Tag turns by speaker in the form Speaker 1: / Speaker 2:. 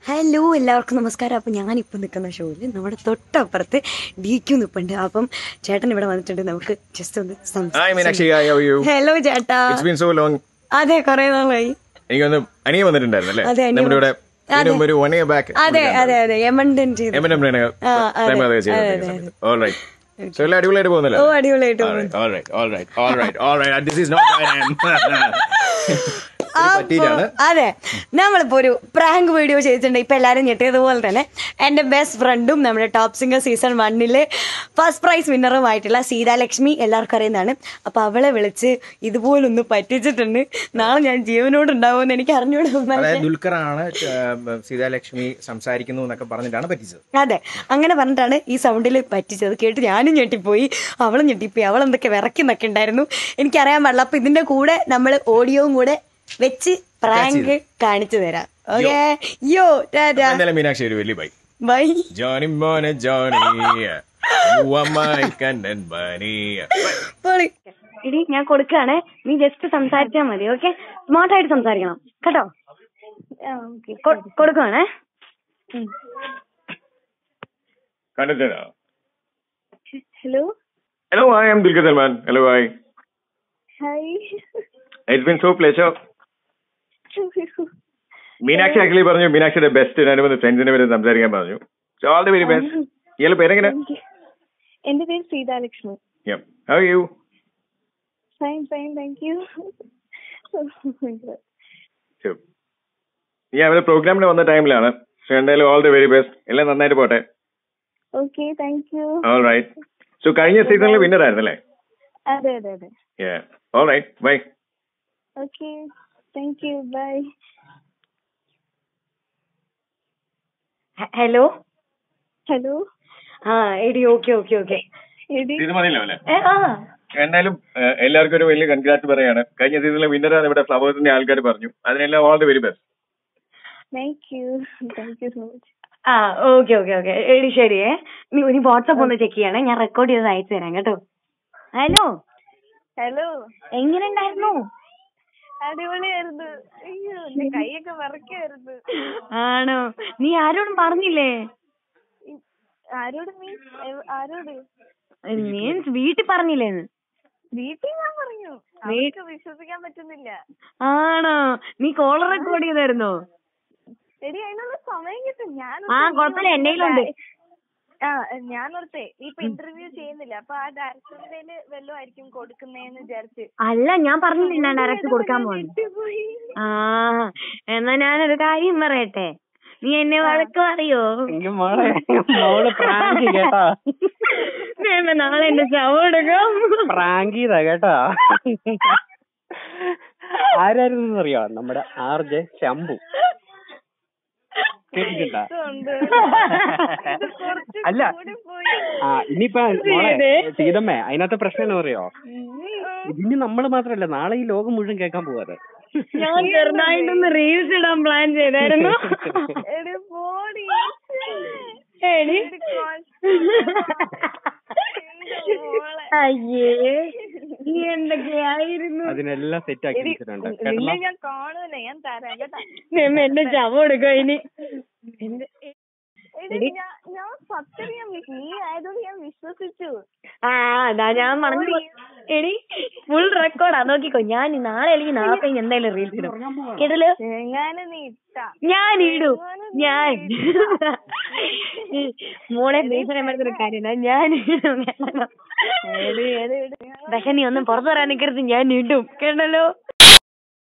Speaker 1: Hello എല്ലാവർക്കും നമസ്കാരം അപ്പം ഞാനിപ്പോൾ നിൽക്കുന്ന ഷോയിൽ നമ്മുടെ തൊട്ടപ്പുറത്ത് ഡി ക്യു നിൽപ്പുണ്ട് അപ്പം ചേട്ടൻ ഇവിടെ വന്നിട്ടുണ്ട് നമുക്ക് ജസ്റ്റ് ഒന്ന്
Speaker 2: Hi, Meenakshi. Hi, how are you?
Speaker 1: Hello ചേട്ടാ
Speaker 2: It's been so long.
Speaker 1: അതെ കുറെ നാളായി
Speaker 2: എനിക്കൊന്ന് അനിയ വന്നിട്ടുണ്ടായിരുന്നു അല്ലേ
Speaker 1: അതെ, അനിയൻ
Speaker 2: നമ്മുടെ ഇവിടെ ഇതിനു മുമ്പ് ഒരു വൺ ഇയർ ബാക്ക്
Speaker 1: അതെ അതെ അതെ എമണ്ടൻ ചെയ്തു
Speaker 2: എം എൻ എം
Speaker 1: ആ, അതെ,
Speaker 2: ഓൾ റൈറ്റ് സോ എല്ലാം അടിപൊളിയായിട്ട് പോകുന്നല്ലോ
Speaker 1: ഓ അടിപൊളിയായിട്ട്
Speaker 2: All right, all right, all right, all right, all right. This is not where I am. ഇത് പറ്റിയിട്ടാണ്
Speaker 1: അതെ നമ്മളിപ്പോ ഒരു പ്രാങ്ക് വീഡിയോ ചെയ്തിട്ടുണ്ട് ഇപ്പൊ എല്ലാരും ഞെട്ടിയതുപോലെ തന്നെ എന്റെ ബെസ്റ്റ് ഫ്രണ്ടും നമ്മുടെ ടോപ്പ് സിംഗർ സീസൺ വണ്ണില് ഫസ്റ്റ് പ്രൈസ് വിന്നറുമായിട്ടുള്ള സീതാലക്ഷ്മി എല്ലാവർക്കും അറിയുന്നതാണ് അപ്പൊ അവളെ വിളിച്ച് ഇതുപോലൊന്ന് പറ്റിച്ചിട്ടുണ്ട് നാളെ ഞാൻ ജീവനോട് ഉണ്ടാവുമെന്ന് എനിക്ക് അറിഞ്ഞൂടാ
Speaker 2: അതായത് ദുൽഖറാണ് ഏഹ്, സീതാലക്ഷ്മി സംസാരിക്കുന്നു എന്നൊക്കെ പറഞ്ഞിട്ടാണ് പറ്റിച്ചത്
Speaker 1: അതെ അങ്ങനെ പറഞ്ഞിട്ടാണ് ഈ സൗണ്ടിൽ പറ്റിച്ചത് കേട്ട് ഞാനും ഞെട്ടിപ്പോയി അവളും ഞെട്ടിപ്പോയി അവൾ എന്തൊക്കെ വിറക്കുന്നൊക്കെ ഉണ്ടായിരുന്നു എനിക്കറിയാൻ പാടില്ല അപ്പൊ ഇതിന്റെ കൂടെ നമ്മൾ ഓഡിയോയും കൂടെ വെച്ച് പ്രാങ്ക് കാണിച്ചു തരാം ഓക്കെ യോ ടാറ്റാ
Speaker 2: എന്തായാലും മീനാക്ഷി ഒരു വലിയ ബൈ
Speaker 1: ബൈ
Speaker 2: ജോണി മോനെ ജോണി You are my കണ്ണൻ ബനി.
Speaker 1: പൊളി എടി ഞാൻ കൊടുക്കാണ് നീ ജസ്റ്റ് സംസാരിച്ചാ മതി ഓക്കെ സ്മാർട്ടായിട്ട് സംസാരിക്കണം കേട്ടോ കൊ- കൊടുക്കുവാണേ
Speaker 2: കണ്ടിട്ടുണ്ടോ
Speaker 3: hello
Speaker 2: Hello, I am Dulquer Salman. Hello, hi.
Speaker 3: ഹായ്
Speaker 2: It's been so pleasure. Meenakshi actually പറഞ്ഞു മീനാക്ഷിയുടെ ബെസ്റ്റ് ഞാനും ഫ്രണ്ട്സിനെ പേര് സംസാരിക്കാൻ പറഞ്ഞു so all the very best ഇയാളുടെ പേരെങ്ങനെ
Speaker 3: എന്റെ പേര് Seethalakshmi
Speaker 2: how you
Speaker 3: fine fine thank you
Speaker 2: ഈ അവരുടെ പ്രോഗ്രാമിന് വന്ന ടൈമിലാണ് സോ എന്തായാലും ഓൾ ദി വെരി ബെസ്റ്റ് എല്ലാം നന്നായിട്ട് പോട്ടെ
Speaker 3: okay thank you
Speaker 2: all right so കഴിഞ്ഞ സീസണിൽ വിന്നർ ആയിരുന്നല്ലേ
Speaker 3: അതെ അതെ അതെ
Speaker 2: all right bye
Speaker 3: okay thank you bye
Speaker 1: hello
Speaker 3: hello
Speaker 1: ആ എടി ഓക്കെ ഓക്കെ ഓക്കെ
Speaker 3: എടി
Speaker 2: ഇത് മതിയല്ലോ അല്ലേ
Speaker 1: ആ
Speaker 2: എന്തായാലും ഏഹ്, എല്ലാവർക്കും ഒരു വലിയ കൺഗ്രാറ്റ് പറയാണ് കഴിഞ്ഞ സീസണിലെ വിന്നർ ആണ് ഇവിടെ ഫ്ലവേഴ്സിന്റെ ആൾക്കാർ പറഞ്ഞു അതിനെല്ലാം all the very best
Speaker 3: thank you thank you so much
Speaker 1: ആ ഓക്കെ ഓക്കെ ഓക്കെ എടി ശരിയേ നീ നീ വാട്സാപ്പ് ഒന്ന് ചെക്ക് ചെയ്യണേ ഞാൻ റെക്കോർഡ് ചെയ്ത് അയച്ചു തരാം കേട്ടോ ഹലോ
Speaker 3: ഹലോ
Speaker 1: എങ്ങനെ ഉണ്ടായിരുന്നു
Speaker 3: അടിപൊളിയായിരുന്നു അയ്യോ എന്റെ കൈയൊക്കെ വിറക്കായിരുന്നു
Speaker 1: ആണോ നീ ആരോടും പറഞ്ഞില്ലേ
Speaker 3: ഇ- ആരോട് മീൻസ് ആരോട്
Speaker 1: മീൻസ് വീട്ടിൽ പറഞ്ഞില്ലേന്ന്
Speaker 3: വീട്ടിൽ ഞാൻ പറഞ്ഞു അവർക്ക് വിശ്വസിക്കാൻ പറ്റുന്നില്ല
Speaker 1: ആണോ നീ കോൾ റെക്കോർഡ് ചെയ്തായിരുന്നോ
Speaker 3: എടി അതിനുള്ള സമയം കിട്ടും ഞാൻ
Speaker 1: ആ, കുഴപ്പമില്ല, എന്റെ കയ്യിലുണ്ട്.
Speaker 3: ആ ഞാൻ ഓർത്തേ നീ ഇപ്പൊ ഇന്റർവ്യൂ ചെയ്യുന്നില്ല അപ്പൊ ആ ഡയറക്ടറിന്റെ വല്ലതും ആയിരിക്കും കൊടുക്കുന്നേന്ന് വിചാരിച്ച്
Speaker 1: അല്ല ഞാൻ പറഞ്ഞില്ല ഞാൻ ഡയറക്റ്റ് കൊടുക്കാൻ പോകുന്നു
Speaker 3: ഞെട്ടിപ്പോയി.
Speaker 1: ആ എന്നാ ഞാനൊരു കാര്യം പറയട്ടെ നീ എന്നെ വഴക്ക് പറയോ
Speaker 4: എങ്കിൽ മോളെ മോള് പ്രാങ്ക് കേട്ടാ
Speaker 1: വേണ്ട നാളെ എന്റെ ശവം
Speaker 4: പ്രാങ്ക് ചെയ്താ കേട്ടാ ആരായിരുന്നു അറിയോ നമ്മുടെ ആർ ജെ ശംഭു കേട്ടിട്ടുണ്ടാ
Speaker 3: ഇതുണ്ട്. ഇത് കുറച്ച്
Speaker 4: അല്ല
Speaker 3: കൂടിപ്പോയി.
Speaker 4: ആ ഇനിയിപ്പോ മോളെ സീതമ്മേ അതിനകത്തെ പ്രശ്നം എന്താ അറിയോ ഇതിന് നമ്മള് മാത്രല്ല നാളെ ഈ ലോകം മുഴുവൻ കേൾക്കാൻ പോവാത്
Speaker 1: ഞാൻ ചെറുതായിട്ടൊന്ന് റീൽസ് ഇടാൻ പ്ലാൻ ചെയ്തായിരുന്നു
Speaker 3: എടി പോടി
Speaker 1: എടി
Speaker 3: എടി കോൾ- എന്റെ മോളെ.
Speaker 1: അയ്യേ നീ എന്തൊക്കെയായിരുന്നു
Speaker 4: അതിനെല്ലാം സെറ്റ് ആക്കി
Speaker 3: എടി,
Speaker 4: വെച്ചിട്ടുണ്ട്
Speaker 3: നിന്നെ
Speaker 4: കേട്ടല്ലോ
Speaker 3: ഞാൻ കാണൂല ഞാൻ തരാം കേട്ടാ
Speaker 1: നിമ്മ എന്റെ ശവം എടുക്കോ ഇനി
Speaker 3: എടി ഞാൻ ഞാൻ സത്യം ഞാൻ വിശ്വ- നീ ആയതുകൊണ്ട് ഞാൻ വിശ്വസിച്ചു
Speaker 1: ആ അതാ ഞാൻ പറഞ്ഞു എടി ഫുൾ റെക്കോർഡാ നോക്കിക്കോ ഞാൻ ഈ നാളെ അല്ലെങ്കിൽ നാളെ കഴിഞ്ഞ് എന്തായാലും റീൽസ് ഇടും കേട്ടല്ലോ
Speaker 3: എങ്ങാനും നീ ഇട്ടാ
Speaker 1: ഞാൻ ഇടും ഞാൻ മോളെ ബേസിനെ ഒരു കാര്യമില്ല ഞാൻ ഇടും കേട്ടല്ലോ
Speaker 3: എടി എടി എടി
Speaker 1: പക്ഷെ നീ ഒന്നും പുറത്തു പറയാൻ നിൽക്കരുത് ഞാൻ ഇടും കേട്ടല്ലോ